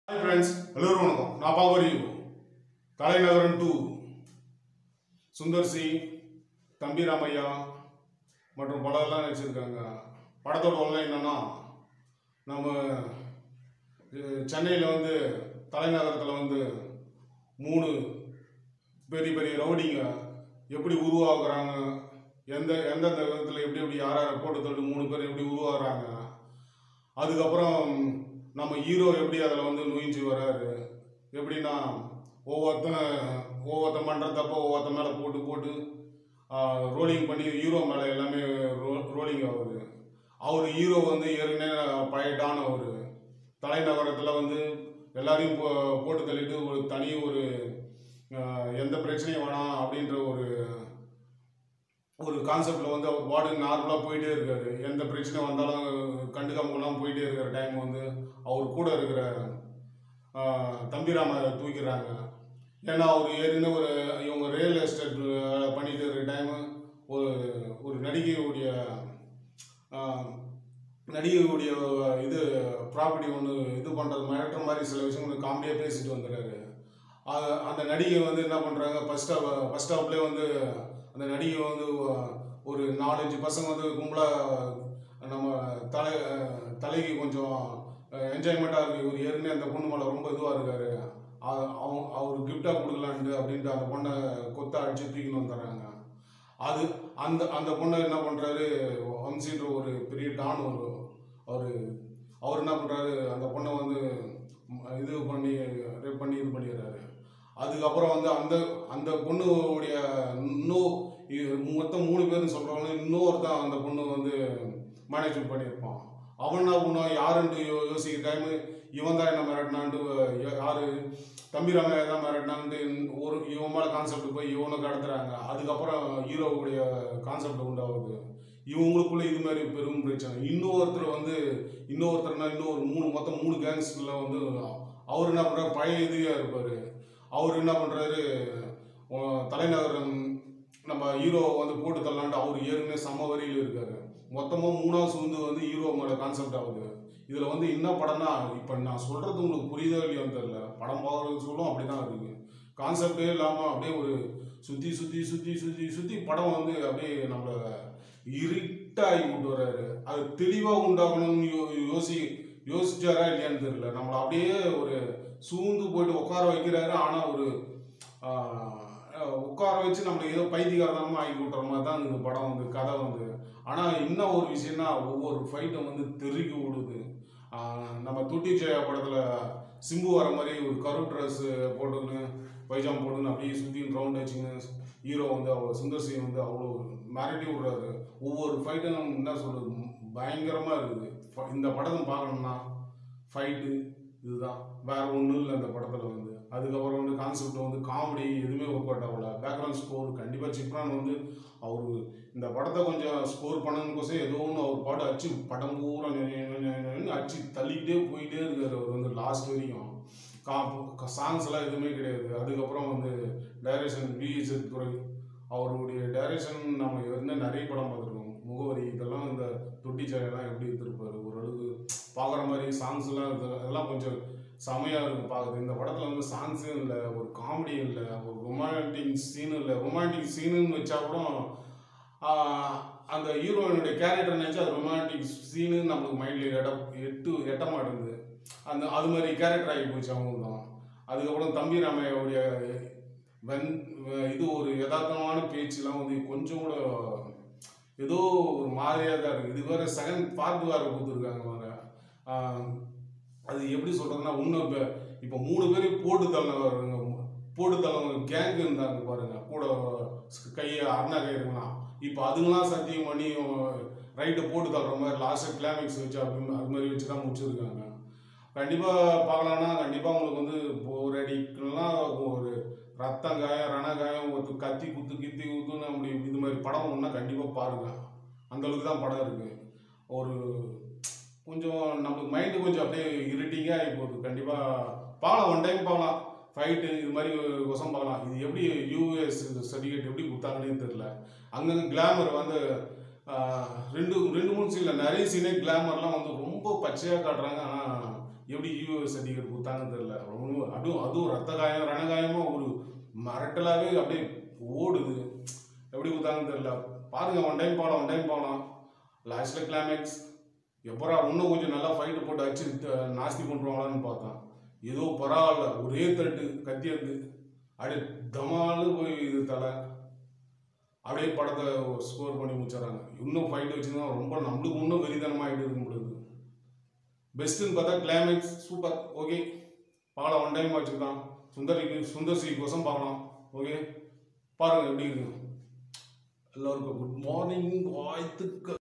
hi friends எல்லோரும் வணக்கம் நான் பாபரி தலைநகரன் டூ சுந்தர் சி தம்பி ராமையா மற்றும் பலரெல்லாம் நடிச்சிருக்காங்க படத்தோட உள்ள என்னன்னா நம்ம சென்னையில் வந்து தலைநகரத்தில் வந்து மூணு பெரிய பெரிய ரவுடிங்க எப்படி உருவாகுறாங்க எந்த எந்தெந்த விதத்தில் எப்படி எப்படி யார் யாரை போட்டு தள்ளி மூணு பேர் எப்படி உருவாகுறாங்க அதுக்கப்புறம் நம்ம ஹீரோ எப்படி அதில் வந்து நுயிஞ்சு வராரு எப்படின்னா ஒவ்வொருத்தன் ஒவ்வொருத்தன் பண்ணுற தப்ப ஒவ்வொருத்தன் மேலே போட்டு போட்டு ரோலிங் பண்ணி ஹீரோ மேலே எல்லாமே ரோ ரோலிங் ஆகுது அவர் ஹீரோ வந்து ஏற்கனவே பழைய டான் அவர் தலைநகரத்தில் வந்து எல்லாரையும் போ போட்டு தள்ளிட்டு ஒரு தனி ஒரு ஆஹ், எந்த பிரச்சனையும் வேணாம் அப்படின்ற ஒரு ஒரு கான்செப்டில் வந்து அவர் பாட்டுக்கு நார்மலாக போயிட்டே இருக்காரு எந்த பிரச்சனை வந்தாலும் கண்டுக்காமலாம் போயிட்டே இருக்கிற டைம் வந்து அவர் கூட இருக்கிற ஆஹ், தம்பிராம தூக்கிறாங்க ஏன்னா அவர் ஏற்கனவே ஒரு இவங்க ரியல் எஸ்டேட் பண்ணிட்டு இருக்கிற டைமு ஒரு ஒரு நடிகையுடைய ஆஹ், நடிகையுடைய இது ப்ராப்பர்ட்டி ஒன்று இது பண்ணுறது மிரட்டுற மாதிரி சில விஷயங்கள் காமெடியாக பேசிட்டு வந்துடுறாரு அது அந்த நடிகை வந்து என்ன பண்ணுறாங்க ஃபஸ்ட் ஸ்டாப் ஃபஸ்ட் ஸ்டாப்லேயே வந்து அந்த நடிகை வந்து ஒரு நாலஞ்சு பசங்க வந்து கும்பலாக நம்ம தலை தலைக்கு கொஞ்சம் என்ஜாய்மெண்ட்டாக இருக்குது இவர் ஏற்கனவே அந்த பொண்ணு மேலே ரொம்ப இதுவாக இருக்காரு அ- அவங்க அவர் கிஃப்டாக கொடுக்கலான்ட்டு அப்படின்ட்டு அந்த பொண்ணை கொத்த அடிச்சு தூக்கின்னு வந்துடுறாங்க அது அந்த அந்த பொண்ணை என்ன பண்ணுறாரு வம்சின்ற ஒரு பெரிய டான் ஒரு அவர் அவர் என்ன பண்ணுறாரு அந்த பொண்ணை வந்து ம், இது பண்ணி ரேப் பண்ணி இது பண்ணிடுறாரு அதுக்கப்புறம் வந்து அந்த அந்த பொண்ணுடைய இன்னும் இது மொத்தம் மூணு பேர்னு சொல்கிறவங்க இன்னொருத்தன் அந்த பொண்ணு வந்து மேனேஜ்மெண்ட் பண்ணியிருப்பான் அவன் என்ன பண்ணுவான் யாருன்ட்டு யோ யோசிக்கிற டைமு இவன் தான் என்ன மிரட்டினான்ட்டு ய- யாரு தம்பிராமையா தான் மிரட்டினான்ட்டு ஒரு இவன் மேலே கான்செப்ட் போய் இவனை கடத்துறாங்க அதுக்கப்புறம் ஹீரோவுடைய கான்செப்ட் உண்டாகுது இவங்களுக்குள்ள இது மாதிரி பெரும் பிரச்சனை இன்னொருத்தர் வந்து இன்னொருத்தர்னா இன்னும் ஒரு மூணு மொத்தம் மூணு கேங்ஸ்ல வந்து அவர் என்ன பண்றாரு பழைய இதுவா இருப்பாரு அவர் என்ன பண்றாரு உம், தலைநகரம் நம்ம ஹீரோ வந்து போட்டு தள்ளலான்ட்டு அவர் ஏற்கனவே சம வரியில் இருக்காரு மொத்தமாக மூணாவது வந்து வந்து ஹீரோ மேலே கான்செப்ட் ஆகுது இதில் வந்து என்ன படம்னா இப்போ நான் சொல்கிறது உங்களுக்கு புரியுதோ இல்லையோன்னு தெரியல படம் பார்க்குறது சொல்லும் அப்படி தான் இருக்குது கான்செப்டே இல்லாமல் அப்படியே ஒரு சுற்றி சுற்றி சுற்றி சுற்றி சுற்றி படம் வந்து அப்படியே நம்மளை இருட்டாகி விட்டு வர்றாரு அது தெளிவாக உண்டாகணும்னு யோ யோசி யோசிச்சாரா இல்லையான்னு தெரியல நம்மளை அப்படியே ஒரு சூழ்ந்து போயிட்டு உட்கார வைக்கிறாரு ஆனால் ஒரு ஆஹ், உட்கார வச்சு நம்மளை ஏதோ பைத்தியகாரமாக ஆக்கி விட்டுற மாதிரி தான் இந்த படம் வந்து கதை வந்து ஆனால் இன்னும் ஒரு விஷயம்னா ஒவ்வொரு ஃபைட்டும் வந்து தெருக்கி விடுது ஆஹ், நம்ம துட்டி ஜெயா படத்தில் சிம்பு வர மாதிரி ஒரு கருப்பு ட்ரெஸ் போட்டுக்கின்னு பைஜாம் போட்டுன்னு அப்படியே சுற்றி ரவுண்ட் வச்சுங்க ஹீரோ வந்து அவ்வளோ சுந்தர் சி வந்து அவ்வளோ மிரட்டி விடுறாரு ஒவ்வொரு ஃபைட்டும் என்ன சொல்றது பயங்கரமாக இருக்குது ஃப- இந்த படத்தை பார்க்கணும்னா ஃபைட்டு இதுதான் வேற ஒன்றும் இல்லை அந்த படத்தில் வந்து அதுக்கப்புறம் வந்து கான்செப்ட் வந்து காமெடி எதுவுமே ஒர்க் அவுட் ஆகல பேக்ரவுண்ட் ஸ்கோர் கண்டிப்பாக சிப்ரான் வந்து அவர் இந்த படத்தை கொஞ்சம் ஸ்கோர் பண்ணணுக்கோசம் ஏதோ ஒன்று அவர் பாட்டு அடிச்சு படம் பூரா நெ- நெ- நெ- நெ- நென்னு அடிச்சு தள்ளிக்கிட்டே போயிட்டே இருக்காரு அவர் வந்து லாஸ்ட் வரைக்கும் கா சாங்ஸ் எல்லாம் எதுவுமே கிடையாது அதுக்கப்புறம் வந்து டைரக்ஷன் விஎஸ்எத் துறை அவருடைய டைரக்ஷன் நம்ம என்ன நிறைய படம் பார்த்துருக்கோம் முகவரி இதெல்லாம் இந்த தொட்டி சாயெல்லாம் எப்படி எடுத்திருப்பாரு ஓரளவுக்கு பார்க்குற மாதிரி சாங்ஸ்லாம் இது அதெல்லாம் கொஞ்சம் செமையாக இருக்கும் பார்க்குறது இந்த படத்தில் வந்து சாங்ஸும் இல்லை ஒரு காமெடி இல்லை ஒரு ரொமான்டிக் சீனும் இல்லை ரொமான்டிக் சீனுன்னு வச்சா கூட ஆஹ், அந்த ஹீரோயினுடைய கேரக்டர் நினச்சா அது ரொமான்டிக் சீனு நம்மளுக்கு மைண்டில் எட எட்டு எட்ட மாட்டேங்குது அந்த அது மாதிரி கேரக்டர் ஆகி போச்சு அவங்க தான் அதுக்கப்புறம் தம்பி ராமையாவுடைய வென் இது ஒரு யதார்த்தமான பேச்சுலாம் வந்து கொஞ்சம் கூட ஏதோ ஒரு மாதிரியாக தான் இருக்குது இது வேற செகண்ட் பார்ட் வேறு கொடுத்துருக்காங்க வேற ஆஹ், அது எப்படி சொல்கிறதுனா இன்னும் இப்போ இப்போ மூணு பேரையும் போட்டு தள்ளவங்க போட்டு தள்ளவங்க கேங் இருந்தாங்க பாருங்க கூட கையை அண்ணா கயிறுங்களா இப்போ அதுங்களாம் சத்தியம் பண்ணி ரைட்டை போட்டு தள்ளுற மாதிரி லாஸ்ட்டு கிளைமேக்ஸ் வச்சு அப்படி அது மாதிரி வச்சு தான் முடிச்சிருக்காங்க கண்டிப்பாக பார்க்கலான்னா கண்டிப்பாக உங்களுக்கு வந்து போர் அடிக்கலாம் ஒரு ரத்தம் காயம் ரண காயம் ஒரு கத்தி குத்து கித்தி குத்துன்னு அப்படி இது மாதிரி படம் ஒன்றா கண்டிப்பாக பாருங்கள் அந்த அளவுக்கு தான் படம் இருக்குது ஒரு கொஞ்சம் நம்மளுக்கு மைண்டு கொஞ்சம் அப்படியே இருட்டிங்காக ஆகி போகுது கண்டிப்பாக பார்க்கலாம் ஒன் டைம் பார்க்கலாம் ஃபைட்டு இது மாதிரி கொசம் பார்க்கலாம் இது எப்படி யூஎஸ் சர்டிஃபிகேட் எப்படி கொடுத்தாங்கன்னே தெரில அங்கங்கே கிளாமர் வந்து ஆஹ், ரெண்டு ரெண்டு மூணு சீனில் நிறைய சீனே கிளாமர்லாம் வந்து ரொம்ப பச்சையாக காட்டுறாங்க ஆனால் எப்படி யூஓ சர்டிஃபிகேட் கொடுத்தாங்கன்னு தெரியல ரொம்ப அதுவும் அதுவும் ரத்த காயம் ரணகாயமாக ஒரு மிரட்டலாகவே அப்படியே ஓடுது எப்படி கொடுத்தாங்கன்னு தெரியல பாருங்க ஒன் டைம் போகலாம் ஒன் டைம் போகலாம் லாஸ்ட்டில் கிளைமேக்ஸ் எப்பரா இன்னும் கொஞ்சம் நல்லா ஃபைட்டு போட்டு அடிச்சு த- நாஸ்தி பண்ணுவாங்களான்னு பார்த்தேன் ஏதோ பரவாயில்ல ஒரே தட்டு கத்தி எடுத்து அப்படியே தமாலு போய் இது தலை அப்படியே படத்தை ஸ்கோர் பண்ணி முடிச்சிடறாங்க இன்னும் ஃபைட் வச்சுருந்தா ரொம்ப நம்மளுக்கு இன்னும் வெறித்தனமாகிட்டு இருக்க முடியுது பெஸ்ட்டுன்னு பார்த்தா கிளைமேக்ஸ் சூப்பர் ஓகே பார்க்கலாம் ஒன் டைம் வச்சுக்கலாம் சுந்தரிக்கு சுந்தர் சி கோசம் பார்க்கலாம் ஓகே பாருங்க எப்படி இருக்கு எல்லாருக்கும் குட் மார்னிங் வாழ்த்துக்கள்